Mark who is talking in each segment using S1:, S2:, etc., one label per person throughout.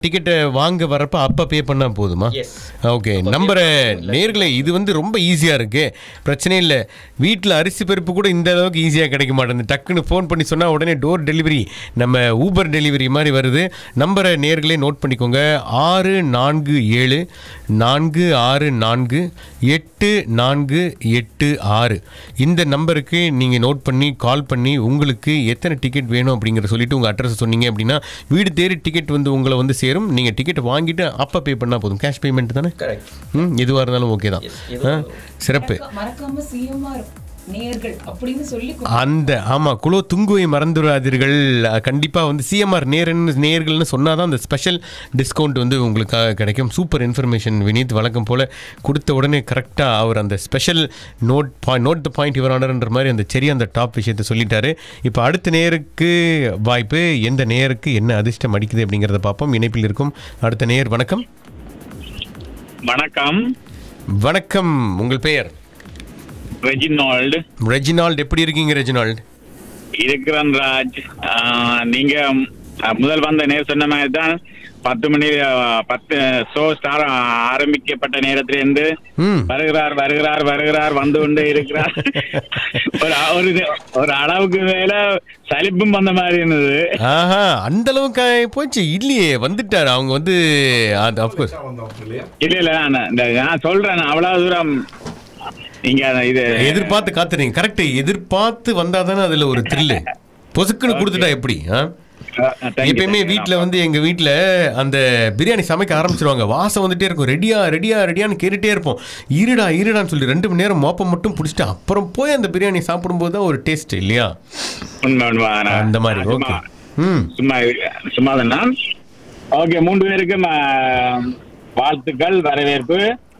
S1: டிக்கெட்டை வாங்க வரப்ப அப்போ பே பண்ணால் போதுமா
S2: Yes.
S1: ஓகே நம்பரை நேர்களே இது வந்து ரொம்ப ஈஸியாக இருக்கு பிரச்சனை இல்லை வீட்டில் அரிசி பருப்பு கூட இந்த அளவுக்கு ஈஸியாக கிடைக்க மாட்டேங்குது டக்குன்னு ஃபோன் பண்ணி சொன்னால் உடனே டோர் டெலிவரி நம்ம ஊபர் டெலிவரி மாதிரி வருது நம்பரை நேர்களே நோட் பண்ணிக்கோங்க ஆறு நான்கு ஏழு நான்கு ஆறு நான்கு எட்டு நான்கு எட்டு ஆறு இந்த நம்பருக்கு நீங்கள் நோட் பண்ணி கால் பண்ணி உங்களுக்கு எத்தனை டிக்கெட் வேணும் அப்படிங்கிற சொல்லிட்டு உங்கள் அட்ரஸ் சொன்னீங்க அப்படின்னா வீடு தேடி டிக்கெட் வந்து உங்களை வந்து சேரும் நீங்கள் டிக்கெட் வாங்கிட்டு அப்போ பே பண்ணால் போதும் கேஷ் பேமெண்ட் தானே
S2: கரெக்ட்
S1: ம் எதுவாக இருந்தாலும் ஓகே தான் ஆ, சிறப்பு
S3: மறக்காம சிஎம்ஆர் நேயர்கள் அப்படின்னு சொல்லி
S1: அந்த ஆமாம் குலோ துங்குவை மறந்துடாதீர்கள் கண்டிப்பாக வந்து சிஎம்ஆர் நேரன்னு நேர்கள்னு சொன்னால் தான் அந்த ஸ்பெஷல் டிஸ்கவுண்ட் வந்து உங்களுக்காக கிடைக்கும் சூப்பர் இன்ஃபர்மேஷன் வினீத் வழக்கம் போல் கொடுத்த உடனே கரெக்டாக அவர் அந்த special note point note the point இவர் ஆனர்ன்ற மாதிரி அந்த சரி அந்த டாப் விஷயத்தை சொல்லிட்டாரு இப்போ அடுத்த நேருக்கு வாய்ப்பு எந்த நேருக்கு என்ன அதிர்ஷ்டம் அடிக்குது அப்படிங்கிறத பார்ப்போம் இணைப்பில் இருக்கும் அடுத்த நேர் வணக்கம்
S4: வணக்கம்
S1: வணக்கம் உங்கள் பெயர்
S4: ரெஜினால்டு
S1: ரெஜினால்ட் எப்படி இருக்கீங்க ரெஜினால்ட்
S4: இருக்கிறன் ராஜ் ஆஹ், நீங்க அஹ், முதல் வந்த நேரம் சொன்ன மாதிரி தான் பத்து மணி அஹ், பத்து ஷோ ஸ்டார் ஆரம்பிக்கப்பட்ட நேரத்திலிருந்து
S1: ம்
S4: வருகிறார் வருகிறார் வருகிறார் வந்து கொண்டே இருக்கிறார் ஒரு ஒரு ஒரு அளவுக்கு மேல சலிப்பும் வந்த மாதிரி இருந்தது
S1: ஆஹா அந்த அளவுக்கு ஆகி போச்சு இல்லையே வந்துட்டாரு அவங்க வந்து அது அப்கோர்ஸ்
S4: இல்ல இல்ல நான் இந்த நான் சொல்றேன் அவ்வளவு தூரம் நீங்க அந்த இது
S1: எதிர்பார்த்து காத்துறீங்க கரெக்ட் எதிர்பார்த்து வந்தா தானே அதுல ஒரு த்ரில்லு பொசுக்குன்னு கொடுத்துட்டா எப்படி ஆ?
S4: அஹ், thank you,
S1: எப்பயுமே
S4: thank you.
S1: வீட்ல வந்து எங்க வீட்ல அந்த பிரியாணி சமைக்க ஆரம்பிச்சிருவாங்க வாசம் வந்துட்டே இருக்கும் ரெடியா ரெடியா ரெடியான்னு கேட்டுட்டே இருப்போம் இருடா இருடான்னு சொல்லி ரெண்டு மணி நேரம் மோப்பம் மட்டும் பிடிச்சிட்டு அப்புறம் போய் அந்த பிரியாணி சாப்பிடும்போது தான் ஒரு டேஸ்ட் இல்லையா
S4: உண்மை உண்மை நான்
S1: அந்த மாதிரி
S4: சும்மா-
S1: ஓகே ம்
S4: சும்மா சும்மா தானா ஓகே மூன்று பேருக்கும் ஆ, வாழ்த்துக்கள் வரவேற்பு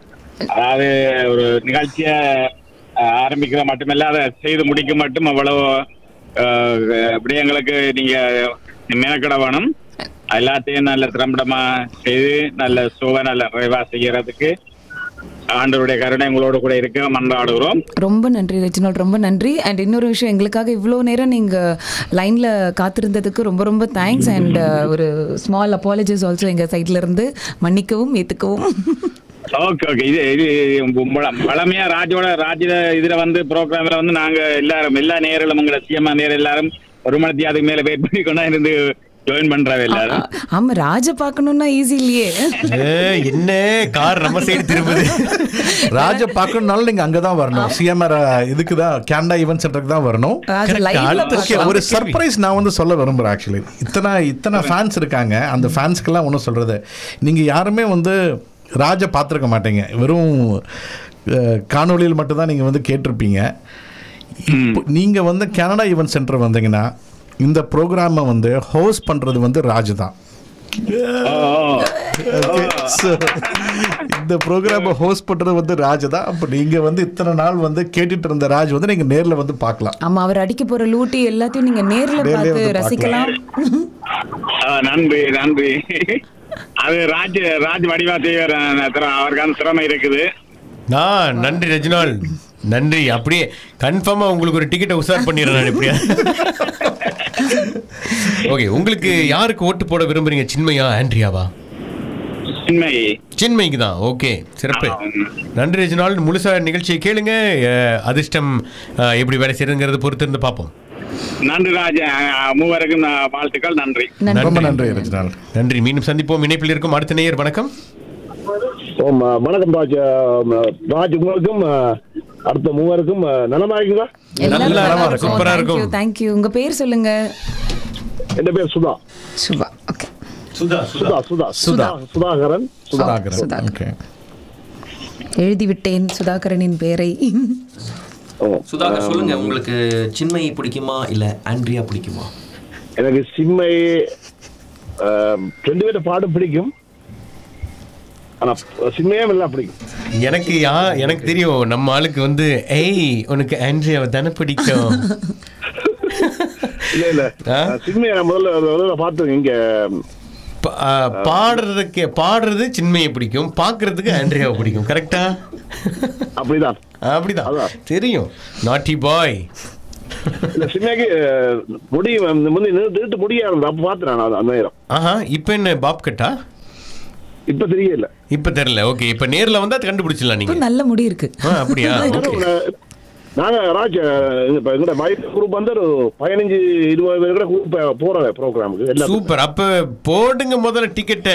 S4: அதாவது ஒரு நிகழ்ச்சியை ஆ, ஆரம்பிக்கிற மட்டுமல்ல அதை செய்து முடிக்க மட்டும் அவ்வளவு ஆ, விடயங்களுக்கு நீங்க மெனக்கிட வேணும் எல்லாத்தையும் நல்ல திறம்படமா செய்து நல்ல சுவை நல்ல நிறைவா செய்யறதுக்கு ஆண்டவருடைய கருணை உங்களோட கூட இருக்க மன்றாடுகிறோம்
S3: ரொம்ப நன்றி ரெஜினால் ரொம்ப நன்றி அண்ட் இன்னொரு விஷயம் எங்களுக்காக இவ்வளோ நேரம் நீங்கள் லைனில் காத்திருந்ததுக்கு ரொம்ப ரொம்ப தேங்க்ஸ் அண்ட் ஒரு ஸ்மால் அப்பாலஜிஸ் ஆல்சோ எங்கள் சைட்ல இருந்து மன்னிக்கவும் ஏற்றுக்கவும்
S4: ஓகே ஓகே இது இது பழ- பழமையா ராஜோட ராஜ இதுல வந்து ப்ரோக்ராம்ல வந்து நாங்க எல்லாரும் எல்லா நேரங்களும் உங்களை சிஎம்ஆ நேரம் எல்லாரும் ஒரு மணி அதுக்கு மேல வெயிட் பண்ணி கொண்டா இருந்து ஜாயின் பண்றாங்க எல்லாரும்
S3: ஆமாம் ராஜ பார்க்கணுன்னா ஈஸி இல்லையே
S1: ஏ, என்ன கார் நம்ம சைடு திரும்புது
S5: ராஜ பார்க்கணும்னாலும் நீங்க அங்கதான் வரணும் சிஎம்ஆர் இதுக்கு தான் கேனடா ஈவென்ட் சென்டருக்கு தான் வரணும்
S3: ராஜ
S1: Correct.
S3: லைவ்ல
S1: அடுத்த
S5: ஓகே ஒரு சர்ப்ரைஸ் நான் வந்து சொல்ல விரும்புறேன் ஆக்சுவலி இத்தனை இத்தனை ஃபேன்ஸ் இருக்காங்க அந்த ஃபேன்ஸ்க்கெல்லாம் ஒன்றும் சொல்றது நீங்க யாருமே வந்து ராஜ பார்த்துருக்க மாட்டீங்க வெறும் அஹ், காணொளியில் மட்டும்தான் நீங்க வந்து கேட்டிருப்பீங்க இப்போ நீங்க வந்து கனடா ஈவென்ட் சென்டர் வந்தீங்கன்னா இந்த ப்ரோக்ராமை வந்து ஹோஸ்ட் பண்றது வந்து ராஜ் தான்
S4: ஓ, ஓ.
S5: Okay, so, இந்த ப்ரோக்ராமை ஹோஸ்ட் பண்றது வந்து ராஜ் தான் அப்போ நீங்க வந்து இத்தனை நாள் வந்து கேட்டுட்டு இருந்த ராஜ் வந்து நீங்க நேர்ல வந்து பார்க்கலாம்
S3: ஆமா அவர் அடிக்க போற லூட்டி எல்லாத்தையும் நீங்க நேர்ல
S5: நேர்லயே
S3: பார்த்து
S5: வந்து
S3: ரசிக்கலாம்
S4: ஆ, நன்றி நன்றி அது ராஜ் ராஜ் வடிவா செய்வார் அவருக்கான திறமை இருக்குது
S1: ஆ நன்றி ரஜினால் நன்றி அப்படியே கன்ஃபார்மா உங்களுக்கு ஒரு டிக்கெட்டை உசார் பண்ணிடுறேன் நான் எப்படியா ஓகே உங்களுக்கு யாருக்கு ஓட்டு போட விரும்புறீங்க சின்மையா ஆண்ட்ரியாவா
S4: உண்மை
S1: சின்மைக்கு தான் ஓகே சிறப்பு
S4: ஆமா.
S1: நன்றி ரஜினால் முழுசா நிகழ்ச்சியை கேளுங்க அஹ், அதிர்ஷ்டம் அஹ், எப்படி வேலை செய்யுங்கிறத பொறுத்து இருந்து பார்ப்போம்
S4: நன்றி ராஜ் ஆ, மூவருக்கும் ஆ, வாழ்த்துக்கள் நன்றி
S5: ரொம்ப நன்றி ரஜினால்
S1: நன்றி மீண்டும் சந்திப்போம் இணைப்பில் இருக்கும் அடுத்த நேயர் வணக்கம்
S6: ஓம் அஹ், வணக்கம் ராஜ் அஹ், ராஜ் உங்களுக்கும் அஹ், அடுத்த மூவருக்கும் அஹ், நலமா இருக்கீங்களா
S3: எல்லாரும்
S1: நல்லா
S3: நல்லா
S1: இருக்கும்.
S3: இருக்கும்
S1: சூப்பரா
S3: தேங்க்யூ
S1: இருக்கும்.
S3: தேங்க்யூ உங்க பேர் சொல்லுங்க
S6: என் பேர் சுதா
S3: சுபா ஓகே
S1: சுதா
S6: சுதா சுதா
S5: சுதா.
S6: சுதாகரன் சுதா
S5: சுதாகரன்
S3: சுதாகரன்.
S5: ஓகே
S3: எழுதி விட்டேன் சுதாகரனின் பெயரை
S6: ஓ.
S2: சுதாகர் சொல்லுங்க உங்களுக்கு சின்மை பிடிக்குமா இல்ல ஆண்ட்ரியா பிடிக்குமா
S6: எனக்கு சிம்மை அஹ், ரெண்டு பேரும் பாடம் பிடிக்கும் ஆனா சிம்மையே நல்லா பிடிக்கும்
S1: எனக்கு யா எனக்கு தெரியும் நம்ம ஆளுக்கு வந்து ஏய் உனக்கு ஆண்ட்ரியாவை தானே பிடிக்கும்
S6: இல்ல இல்ல
S1: ஆ?
S6: சிம்மையை நான் முதல்ல முதல்ல பார்த்தேன் இங்க
S1: பா- ஆ, பாடுறதுக்கு பாடுறது சின்மையை பிடிக்கும் பார்க்கறதுக்கு ஆண்ட்ரியாவை பிடிக்கும் கரெக்டா
S6: அப்படிதான்
S1: அப்படிதான்
S6: அதான்.
S1: தெரியும் நாட்டி பாய்
S6: இல்ல சிம்மைக்கு அஹ், முடி வந்து முந்தி நிறுத்து நிறுத்து முடியா இருந்தா அப்ப பார்த்தேன் நான் அது அந்த நேரம்
S1: ஆஹா இப்போ என்ன பாப் கட்டா
S6: இப்ப தெரியல
S1: இப்ப தெரியல ஓகே இப்ப நேர்ல வந்தா கண்டுபிடிச்சிடலாம்
S3: இப்போ
S1: நீங்க
S3: நல்ல முடி இருக்கு
S1: ஆ, அப்படியா ஓகே
S6: நாங்க ராஜ் இப்ப எங்கட மைக் குரூப் வந்து ஒரு பதினஞ்சு இருபது பேர் கூட குரூப் போறோம் ப்ரோக்ராமுக்கு எல்லாம்
S1: சூப்பர் அப்ப போடுங்க முதல்ல டிக்கெட்டை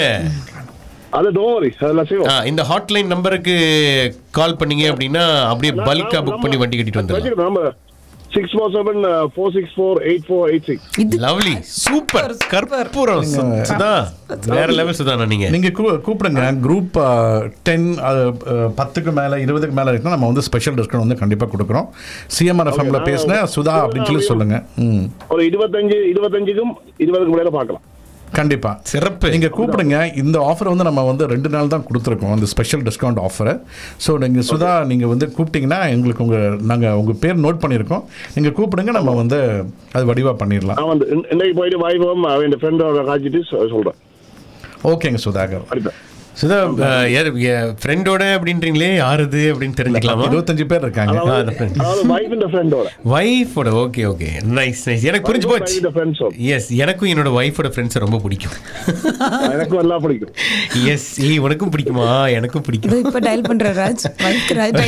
S6: அது டோரி அதெல்லாம் செய்வோம்
S1: இந்த ஹாட்லைன் நம்பருக்கு கால் பண்ணீங்க அப்படின்னா அப்படியே பல்கா புக் பண்ணி வண்டி கட்டிட்டு வந்துடலாம்
S6: நம்ம six four seven four six four eight four eight six
S3: இது
S1: லவ்லி சூப்பர் கற்பூரம் சு- சுதா வேற லெவல் சுதானா நீங்க
S5: நீங்கள் கூ கூப்பிடுங்க குரூப் டென் பத்துக்கு மேலே இருபதுக்கு மேலே இருக்குன்னா நம்ம வந்து ஸ்பெஷல் டிஸ்கவுண்ட் வந்து கண்டிப்பாக கொடுக்குறோம் சிஎம்ஆர் எஃப்எம்ல பேசின சுதா அப்படின்னு சொல்லி சொல்லுங்கள் ம்
S6: ஒரு இருபத்தஞ்சு இருபத்தஞ்சுக்கும் இருபதுக்கு முடியாத பார்க்கலாம்
S5: கண்டிப்பா
S1: சிறப்பு
S5: நீங்க கூப்பிடுங்க இந்த ஆஃபர் வந்து நம்ம வந்து ரெண்டு நாள் தான் கொடுத்துருக்கோம் அந்த ஸ்பெஷல் டிஸ்கவுண்ட் ஆஃபரை ஸோ நீங்க சுதா நீங்க வந்து கூப்பிட்டீங்கன்னா எங்களுக்கு உங்க நாங்க உங்க பேர் நோட் பண்ணியிருக்கோம் நீங்க கூப்பிடுங்க நம்ம வந்து அது வடிவா பண்ணிடலாம்
S6: நான் வந்து இன்ன- இன்னைக்கு போயிட்டு வைபவம் அவன் ஃப்ரெண்டோட காய்ச்சிட்டு சொ- சொல்றேன்
S5: ஓகேங்க சுதாகர்
S6: அடிப்பேன்
S1: சுதா ஃப்ரெண்டோட அப்படின்றீங்களே யாருது அப்படின்னு தெரிஞ்சுக்கலாமா
S5: இருபத்தஞ்சு பேர் இருக்காங்க
S6: அதாவது அதாவது வைஃப் இந்த ஃப்ரெண்டோட
S1: ஒய்ஃபோட ஓகே ஓகே நைஸ் நைஸ் எனக்கு புரிஞ்சு போச்சு
S6: இந்த ஃப்ரெண்ட்ஸோட
S1: எஸ் எனக்கும் என்னோட ஒய்ஃபோட ஃப்ரெண்ட்ஸை ரொம்ப பிடிக்கும்
S6: எனக்கும் எல்லாம் பிடிக்கும்
S1: எஸ் ஏய் உனக்கும் பிடிக்குமா எனக்கும்
S3: இதோ
S1: பிடிக்கும்
S3: இப்போ டயல் பண்ற ராஜ் வைஃப்க்கு ராஜ்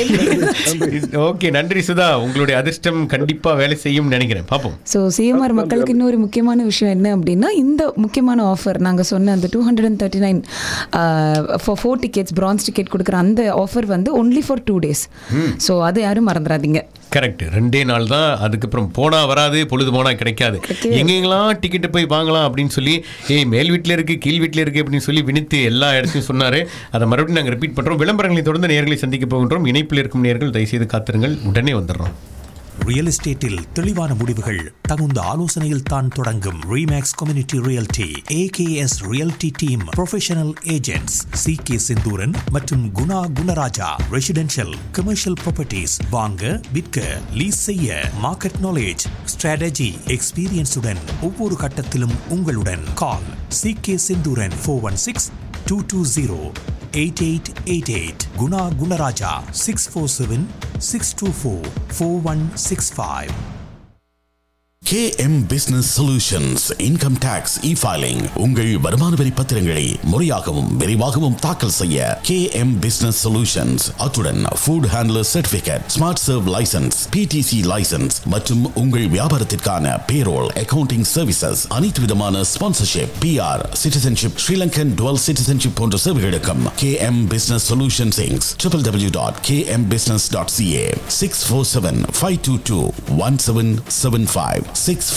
S3: டயல்
S1: ஓகே நன்றி சுதா உங்களுடைய அதிர்ஷ்டம் கண்டிப்பா வேலை செய்யும் நினைக்கிறேன் பாப்போம்
S3: ஸோ சிஎம்ஆர் மக்களுக்கு இன்னொரு முக்கியமான விஷயம் என்ன அப்படின்னா இந்த முக்கியமான ஆஃபர் நாங்கள் சொன்ன அந்த two hundred and thirty nine for four tickets France ticket கொடுக்குற அந்த ஆஃபர் வந்து only for two days so அது யாரும் மறந்துடாதீங்க
S1: கரெக்ட் ரெண்டே நாள் தான் அதுக்கப்புறம் போனா வராது பொழுது போனா கிடைக்காது எங்கெங்கெல்லாம் டிக்கெட்டு போய் வாங்கலாம் அப்படின்னு சொல்லி ஏய் மேல் வீட்டில் இருக்கு கீழ் வீட்டில் இருக்கு அப்படின்னு சொல்லி வினித்து எல்லா இடத்தையும் சொன்னாரு அதை மறுபடியும் நாங்கள் ரிப்பீட் பண்றோம் விளம்பரங்களை தொடர்ந்து நேர்களை சந்திக்க போகின்றோம் இணைப்பில் இருக்கும் நேர்கள் தயவுசெய்து காத்திருங்கள் உடனே வந்துடுறோம்
S7: ரியல் எஸ்டேட்டில் தெளிவான முடிவுகள் தகுந்த ஆலோசனையில் தான் தொடங்கும் Remax community realty AKS realty team professional agents C K Senthooran மற்றும் Guna Gunaraja residential commercial properties வாங்க விற்க லீஸ் செய்ய மார்க்கெட் நாலேஜ் ஸ்ட்ராட்டஜி எக்ஸ்பீரியன்ஸுடன் ஒவ்வொரு கட்டத்திலும் உங்களுடன் call C K Senthooran four one six two two zero eight eight eight eight Guna Gunaraja six four seven six two four four one six five
S8: KM Business Solutions Income Tax E-Filing உங்கள் வருமான வரி பத்திரங்களை முறையாகவும் விரைவாகவும் தாக்கல் செய்ய KM Business Solutions அத்துடன் Food Handler Certificate Smart Serve License PTC License மற்றும் உங்கள் வியாபாரத்திற்கான Payroll Accounting Services அனைத்து விதமான Sponsorship PR Citizenship Sri Lankan Dual Citizenship போன்ற சேவைகளுக்கும் KM Business Solutions Inc. www.kmbusiness.ca 647-522-1775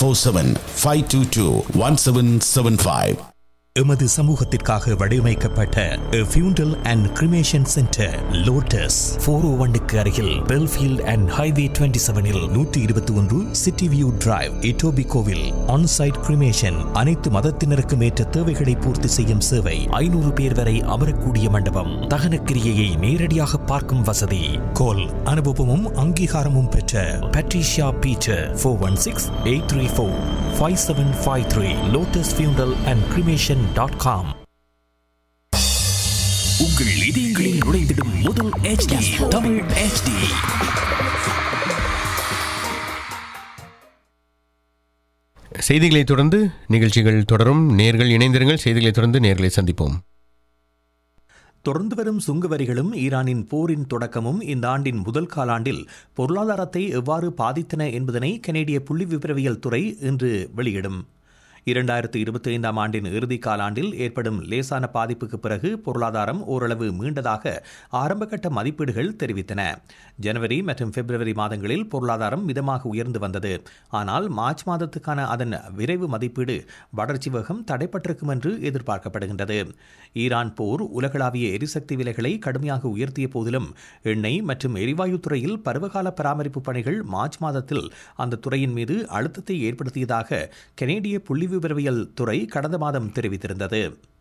S8: 647-522-1775
S7: எமது சமூகத்திற்காக வடிவமைக்கப்பட்ட funeral and cremation centre lotus four O ஒன்னுக்கு அருகில் பெல்ஃபீல்ட் அண்ட் ஹைவே டுவெண்ட்டி செவனில் நூற்றி இருபத்தி ஒன்று சிட்டி வியூ டிரைவ் இட்டோபி கோவில் ஆன்சைட் கிரிமேஷன் அனைத்து மதத்தினருக்கும் ஏற்ற தேவைகளை பூர்த்தி செய்யும் சேவை ஐநூறு பேர் வரை அமரக்கூடிய மண்டபம் தகனக்கிரியையை நேரடியாக பார்க்கும் வசதி கோல் அனுபவமும் அங்கீகாரமும் பெற்ற Patricia Peter four one six eight three four five seven five three lotus funeral and cremation dot com உங்கள் இதயங்களில் நுழைந்திடும் முதல் HD தமிழ் HD
S1: செய்திகளை தொடர்ந்து நிகழ்ச்சிகள் தொடரும் நேர்கள் இணைந்திருங்கள் செய்திகளை தொடர்ந்து நேர்களை சந்திப்போம்
S7: தொடர்ந்து வரும் சுங்க வரிகளும் ஈரானின் போரின் தொடக்கமும் இந்த ஆண்டின் முதல் காலாண்டில் பொருளாதாரத்தை எவ்வாறு பாதித்தன என்பதனை கனேடிய புள்ளி விபரவியல் துறை இன்று வெளியிடும் இரண்டாயிரத்து இருபத்தி ஐந்தாம் ஆண்டின் இறுதி காலாண்டில் ஏற்படும் லேசான பாதிப்புக்கு பிறகு பொருளாதாரம் ஓரளவு மீண்டதாக ஆரம்பகட்ட மதிப்பீடுகள் தெரிவித்தன ஜனவரி மற்றும் பிப்ரவரி மாதங்களில் பொருளாதாரம் மிதமாக உயர்ந்து வந்தது ஆனால் மார்ச் மாதத்துக்கான அதன் விரைவு மதிப்பீடு வளர்ச்சி வேகம் தடைப்பட்டிருக்கும் என்று எதிர்பார்க்கப்படுகின்றது ஈரான் போர் உலகளாவிய எரிசக்தி விலைகளை கடுமையாக உயர்த்திய போதிலும் எண்ணெய் மற்றும் எரிவாயு துறையில் பருவகால பராமரிப்பு பணிகள் மார்ச் மாதத்தில் அந்த துறையின் மீது அழுத்தத்தை ஏற்படுத்தியதாக கனேடிய புள்ளி விவரவியல் துறை கடந்த மாதம் தெரிவித்திருந்தது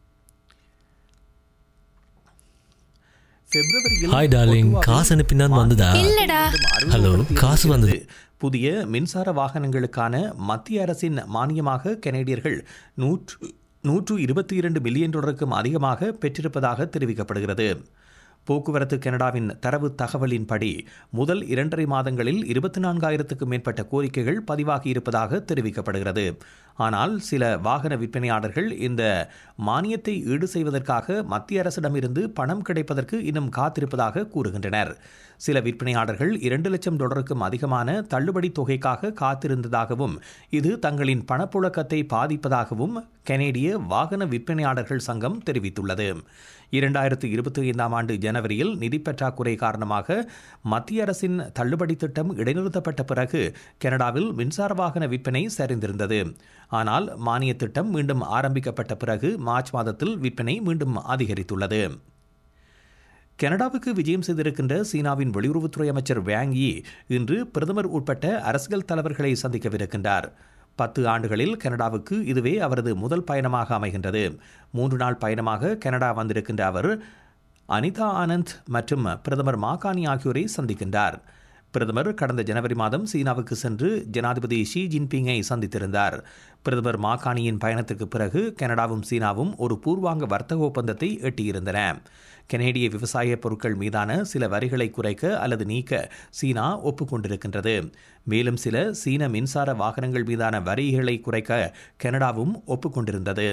S7: பிப்ரவரியில்
S9: ஹாய் டார்லிங்
S7: ஒட்டுவாவில்
S9: காசு அனுப்பினான் வந்ததா
S10: இல்லடா.
S9: ஹலோ காசு வந்தது
S7: புதிய மின்சார வாகனங்களுக்கான மத்திய அரசின் மானியமாக கனேடியர்கள் நூற்று நூற்று இருபத்தி இரண்டு மில்லியன் டாலருக்கும் அதிகமாக பெற்றிருப்பதாக தெரிவிக்கப்படுகிறது போக்குவரத்து கனடாவின் தரவு தகவலின்படி முதல் இரண்டரை மாதங்களில் இருபத்தி நான்காயிரத்துக்கும் மேற்பட்ட கோரிக்கைகள் பதிவாகி இருப்பதாக தெரிவிக்கப்படுகிறது ஆனால் சில வாகன விற்பனையாளர்கள் இந்த மானியத்தை ஈடு செய்வதற்காக மத்திய அரசிடமிருந்து பணம் கிடைப்பதற்கு இன்னும் காத்திருப்பதாக கூறுகின்றனர் சில விற்பனையாளர்கள் இரண்டு லட்சம் டாலருக்கும் அதிகமான தள்ளுபடி தொகைக்காக காத்திருந்ததாகவும் இது தங்களின் பணப்புழக்கத்தை பாதிப்பதாகவும் கனேடிய வாகன விற்பனையாளர்கள் சங்கம் தெரிவித்துள்ளது இரண்டாயிரத்து இருபத்தி ஐந்தாம் ஆண்டு ஜனவரியில் நிதி பற்றாக்குறை காரணமாக மத்திய அரசின் தள்ளுபடி திட்டம் இடைநிறுத்தப்பட்ட பிறகு கனடாவில் மின்சார வாகன விற்பனை சரிந்திருந்தது ஆனால் மானிய திட்டம் மீண்டும் ஆரம்பிக்கப்பட்ட பிறகு மார்ச் மாதத்தில் விற்பனை மீண்டும் அதிகரித்துள்ளது கனடாவுக்கு விஜயம் செய்திருக்கின்ற சீனாவின் வெளியுறவுத்துறை அமைச்சர் வேங் யி இன்று பிரதமர் உட்பட்ட அரசியல் தலைவர்களை சந்திக்கவிருக்கின்றார் பத்து ஆண்டுகளில் கனடாவுக்கு இதுவே அவரது முதல் பயணமாக அமைகின்றது மூன்று நாள் பயணமாக கனடா வந்திருக்கின்ற அவர் அனிதா ஆனந்த் மற்றும் பிரதமர் மாகாணி ஆகியோரை சந்திக்கின்றார் பிரதமர் கடந்த ஜனவரி மாதம் சீனாவுக்கு சென்று ஜனாதிபதி ஷி ஜின்பிங்கை சந்தித்திருந்தார் பிரதமர் மாகாணியின் பயணத்திற்கு பிறகு கனடாவும் சீனாவும் ஒரு பூர்வாங்க வர்த்தக ஒப்பந்தத்தை எட்டியிருந்தன கனேடிய விவசாய பொருட்கள் மீதான சில வரிகளை குறைக்க அல்லது நீக்க சீனா ஒப்புக்கொண்டிருக்கின்றது மேலும் சில சீன மின்சார வாகனங்கள் மீதான வரிகளை குறைக்க கனடாவும் ஒப்புக்கொண்டிருந்தது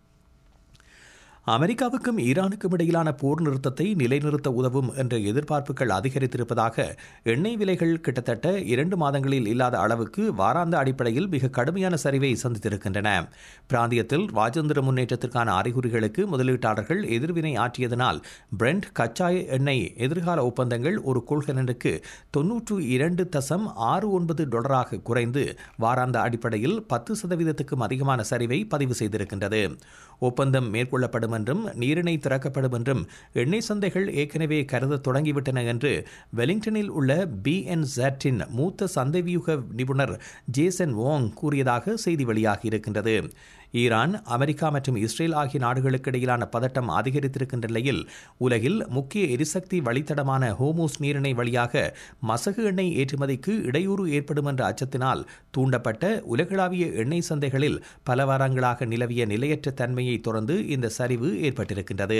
S7: அமெரிக்காவுக்கும் ஈரானுக்கும் இடையிலான போர் நிறுத்தத்தை நிலைநிறுத்த உதவும் என்ற எதிர்பார்ப்புகள் அதிகரித்திருப்பதாக எண்ணெய் விலைகள் கிட்டத்தட்ட இரண்டு மாதங்களில் இல்லாத அளவுக்கு வாராந்த அடிப்படையில் மிக கடுமையான சரிவை சந்தித்திருக்கின்றன பிராந்தியத்தில் ராஜேந்திர முன்னேற்றத்திற்கான அறிகுறிகளுக்கு முதலீட்டாளர்கள் எதிர்வினை ஆற்றியதனால் பிரெண்ட் கச்சா எண்ணெய் எதிர்கால ஒப்பந்தங்கள் ஒரு கொள்கலனுக்கு தொன்னூற்று இரண்டு தசம் ஆறு ஒன்பது டாலராக குறைந்து வாராந்த அடிப்படையில் பத்து சதவீதத்துக்கும் அதிகமான சரிவை பதிவு செய்திருக்கின்றது ஒப்பந்தம் மேற்கொள்ளப்படும் என்றும் நீரிணை திறக்கப்படும் என்றும் எண்ணெய் சந்தைகள் ஏற்கனவே கருத தொடங்கிவிட்டன என்று வெலிங்டனில் உள்ள பிஎன்செட்டின் மூத்த சந்தைவியூக நிபுணர் ஜேசன் வோங் கூறியதாக செய்தி வெளியாகி இருக்கின்றது ஈரான் அமெரிக்கா மற்றும் இஸ்ரேல் ஆகிய நாடுகளுக்கு இடையிலான பதட்டம் அதிகரித்திருக்கின்ற நிலையில் உலகில் முக்கிய எரிசக்தி வழித்தடமான ஹோமோஸ் நீரிணை வழியாக மசகு எண்ணெய் ஏற்றுமதிக்கு இடையூறு ஏற்படும் என்ற அச்சத்தினால் தூண்டப்பட்ட உலகளாவிய எண்ணெய் சந்தைகளில் பல வாரங்களாக நிலவிய நிலையற்ற தன்மையை தொடர்ந்து இந்த சரிவு ஏற்பட்டிருக்கின்றது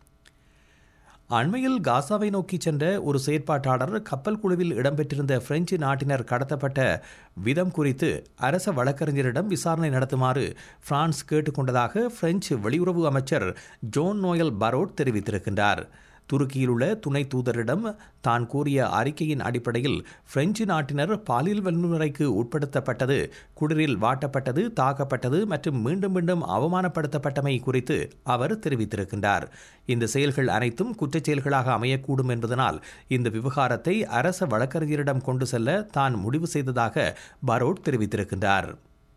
S7: அண்மையில் காசாவை நோக்கி சென்ற ஒரு செயற்பாட்டாளர் கப்பல் குழுவில் இடம்பெற்றிருந்த பிரெஞ்சு நாட்டினர் கடத்தப்பட்ட விதம் குறித்து அரச வழக்கறிஞரிடம் விசாரணை நடத்துமாறு பிரான்ஸ் கேட்டுக்கொண்டதாக பிரெஞ்சு வெளியுறவு அமைச்சர் ஜோன் நோயல் பரோட் தெரிவித்திருக்கின்றார் துருக்கியில் உள்ள துணை தூதரிடம் தான் கூறிய அறிக்கையின் அடிப்படையில் பிரெஞ்சு நாட்டினர் பாலியல் வன்முறைக்கு உட்படுத்தப்பட்டது குளிரில் வாட்டப்பட்டது தாக்கப்பட்டது மற்றும் மீண்டும் மீண்டும் அவமானப்படுத்தப்பட்டமை குறித்து அவர் தெரிவித்திருக்கின்றார் இந்த செயல்கள் அனைத்தும் குற்றச் செயல்களாக அமையக்கூடும் என்பதனால் இந்த விவகாரத்தை அரச வழக்கறிஞரிடம் கொண்டு செல்ல தான் முடிவு செய்ததாக பரோட் தெரிவித்திருக்கின்றார்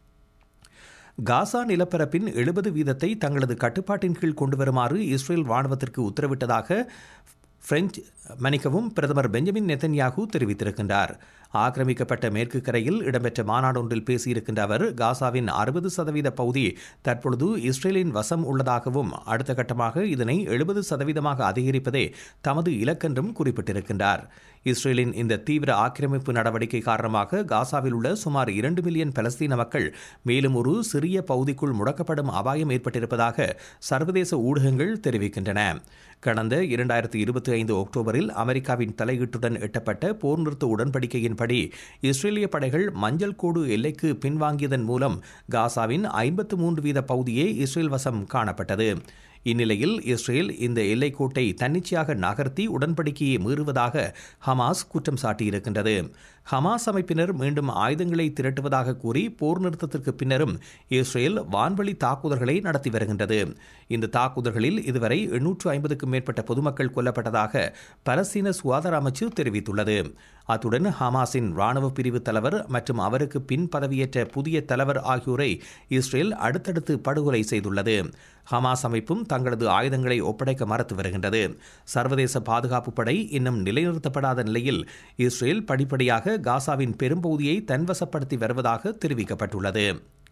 S7: காசா நிலப்பரப்பின் எழுபது வீதத்தை தங்களது கட்டுப்பாட்டின் கீழ் கொண்டு வருமாறு இஸ்ரேல் ராணுவத்திற்கு உத்தரவிட்டதாக பிரெஞ்சு மன்னிக்கவும் பிரதமர் பெஞ்சமின் நெத்தன்யாகு தெரிவித்திருக்கின்றார் ஆக்கிரமிக்கப்பட்ட மேற்கு கரையில் இடம்பெற்ற மாநாடொன்றில் பேசியிருக்கின்ற அவர் காசாவின் அறுபது சதவீத பகுதி தற்பொழுது இஸ்ரேலின் வசம் உள்ளதாகவும் அடுத்த கட்டமாக இதனை எழுபது சதவீதமாக அதிகரிப்பதே தமது இலக்கென்றும் குறிப்பிட்டிருக்கின்றார் இஸ்ரேலின் இந்த தீவிர ஆக்கிரமிப்பு நடவடிக்கை காரணமாக காசாவில் உள்ள சுமார் இரண்டு மில்லியன் பலஸ்தீன மக்கள் மேலும் ஒரு சிறிய பகுதிக்குள் முடக்கப்படும் அபாயம் ஏற்பட்டிருப்பதாக சர்வதேச ஊடகங்கள் தெரிவிக்கின்றன கடந்த இரண்டாயிரத்தி இருபத்தி ஐந்து அக்டோபரில் அமெரிக்காவின் தலையீட்டுடன் எட்டப்பட்ட போர் நிறுத்த உடன்படிக்கையின்படி இஸ்ரேலிய படைகள் மஞ்சள் கோடு எல்லைக்கு பின்வாங்கியதன் மூலம் காசாவின் ஐம்பத்து மூன்று வீத பகுதியே இஸ்ரேல் வசம் காணப்பட்டது இந்நிலையில் இஸ்ரேல் இந்த எல்லைக்கோட்டை தன்னிச்சையாக நகர்த்தி உடன்படிக்கையை மீறுவதாக ஹமாஸ் குற்றம் சாட்டியிருக்கின்றது ஹமாஸ் அமைப்பினர் மீண்டும் ஆயுதங்களை திரட்டுவதாக கூறி போர் நிறுத்தத்திற்கு பின்னரும் இஸ்ரேல் வான்வழி தாக்குதல்களை நடத்தி வருகின்றது இந்த தாக்குதல்களில் இதுவரை எண்ணூற்று ஐம்பதுக்கும் மேற்பட்ட பொதுமக்கள் கொல்லப்பட்டதாக பலஸ்தீன சுகாதார அமைச்சு தெரிவித்துள்ளது அத்துடன் ஹமாஸின் ராணுவ பிரிவு தலைவர் மற்றும் அவருக்கு பின் பதவியேற்ற புதிய தலைவர் ஆகியோரை இஸ்ரேல் அடுத்தடுத்து படுகொலை செய்துள்ளது ஹமாஸ் அமைப்பும் தங்களது ஆயுதங்களை ஒப்படைக்க மறுத்து வருகின்றது சர்வதேச பாதுகாப்பு படை இன்னும் நிலைநிறுத்தப்படாத நிலையில் இஸ்ரேல் படிப்படியாக காசாவின் பெரும்பகுதியை தன்வசப்படுத்தி வருவதாக தெரிவிக்கப்பட்டுள்ளது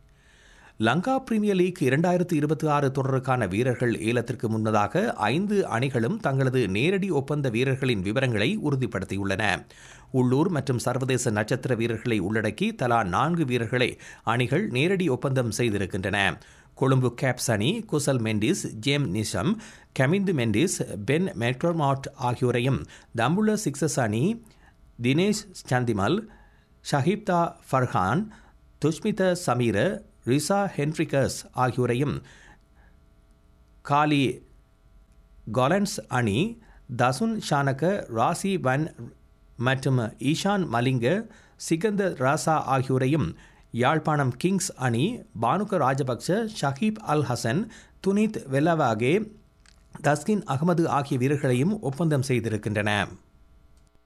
S7: லங்கா பிரீமியர் லீக் இரண்டாயிரத்து இருபத்தி ஆறு தொடருக்கான வீரர்கள் ஏலத்திற்கு முன்னதாக ஐந்து அணிகளும் தங்களது நேரடி ஒப்பந்த வீரர்களின் விவரங்களை உறுதிப்படுத்தியுள்ளன உள்ளூர் மற்றும் சர்வதேச நட்சத்திர வீரர்களை உள்ளடக்கி தலா நான்கு வீரர்களை அணிகள் நேரடி ஒப்பந்தம் செய்திருக்கின்றன கொழும்பு கேப்ஸ் அணி Kusal Mendis Jim Neesham Kamindu Mendis Ben McDermott ஆகியோரையும் தம்புள்ள சிக்ஸஸ் அணி தினேஷ் சந்திமல் ஷஹிப்தா ஃபர்ஹான் துஷ்மித சமீர ரிசா ஹென்ரிகஸ் ஆகியோரையும் காலி கொலன்ஸ் அணி தசுன் ஷானக ராசி வன் மற்றும் ஈஷான் மலிங்க சிகந்த ராசா ஆகியோரையும் யாழ்ப்பாணம் கிங்ஸ் அணி பானுக ராஜபக்ச ஷஹீப் அல் ஹசன் துனித் வெல்லவாகே தஸ்கின் அகமது ஆகிய வீரர்களையும் ஒப்பந்தம் செய்திருக்கின்றன